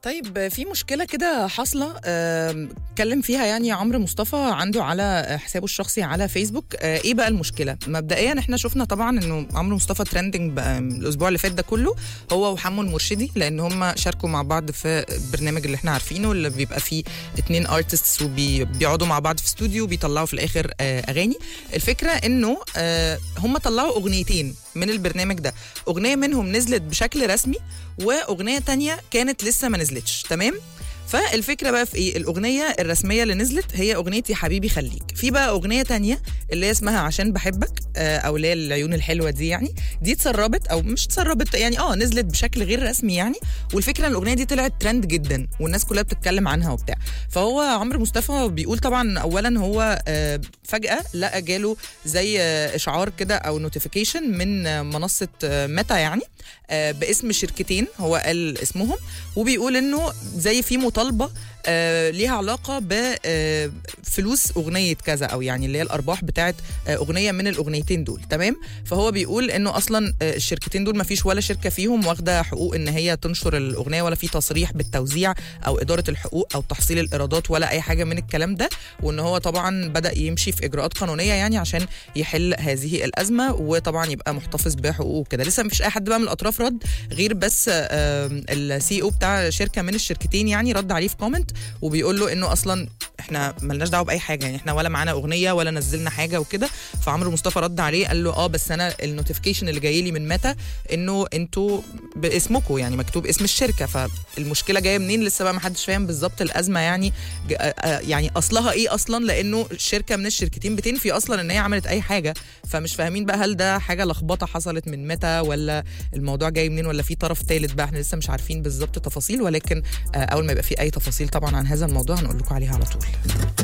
طيب في مشكله كده حاصله آم، اتكلم فيها يعني عمرو مصطفى عنده على حسابه الشخصي على فيسبوك آه، ايه بقى المشكله مبدئيا احنا شفنا طبعا انه عمرو مصطفى ترندنج بقى الاسبوع اللي فات ده كله هو وحمو المرشدي لان هم شاركوا مع بعض في البرنامج اللي احنا عارفينه اللي بيبقى فيه اتنين ارتستس وبيقعدوا مع بعض في استوديو وبيطلعوا في الاخر آه، اغاني الفكره انه آه، هم طلعوا اغنيتين من البرنامج ده اغنيه منهم نزلت بشكل رسمي واغنيه تانية كانت لسه ما نزلتش تمام فالفكره بقى في ايه الاغنيه الرسميه اللي نزلت هي اغنيه يا حبيبي خليك في بقى اغنيه تانية اللي هي اسمها عشان بحبك آه، او اللي هي العيون الحلوه دي يعني دي اتسربت او مش اتسربت يعني اه نزلت بشكل غير رسمي يعني والفكره ان الاغنيه دي طلعت ترند جدا والناس كلها بتتكلم عنها وبتاع فهو عمرو مصطفى بيقول طبعا اولا هو آه، فجاه لقى جاله زي آه، اشعار كده او نوتيفيكيشن من آه، منصه آه، ميتا يعني آه، باسم شركتين هو قال اسمهم وبيقول انه زي في مطالبه آه ليها علاقه بفلوس اغنيه كذا او يعني اللي هي الارباح بتاعت آه اغنيه من الاغنيتين دول تمام فهو بيقول انه اصلا آه الشركتين دول ما فيش ولا شركه فيهم واخده حقوق ان هي تنشر الاغنيه ولا في تصريح بالتوزيع او اداره الحقوق او تحصيل الايرادات ولا اي حاجه من الكلام ده وان هو طبعا بدا يمشي في اجراءات قانونيه يعني عشان يحل هذه الازمه وطبعا يبقى محتفظ بحقوقه كده لسه مفيش اي حد بقى من الاطراف رد غير بس السي او بتاع شركه من الشركتين يعني رد عليه في كومنت وبيقول له انه اصلا احنا ملناش دعوه باي حاجه يعني احنا ولا معانا اغنيه ولا نزلنا حاجه وكده فعمرو مصطفى رد عليه قال له اه بس انا النوتيفيكيشن اللي جاي لي من متى انه انتوا باسمكم يعني مكتوب اسم الشركه فالمشكله جايه منين لسه بقى ما حدش فاهم بالظبط الازمه يعني ج- آه، آه، يعني اصلها ايه اصلا لانه شركه من الشركتين بتنفي اصلا ان هي عملت اي حاجه فمش فاهمين بقى هل ده حاجه لخبطه حصلت من متى ولا الموضوع جاي منين ولا في طرف ثالث بقى احنا لسه مش عارفين بالظبط تفاصيل ولكن آه، اول ما يبقى في اي تفاصيل طبعا عن هذا الموضوع هنقول لكم عليها على طول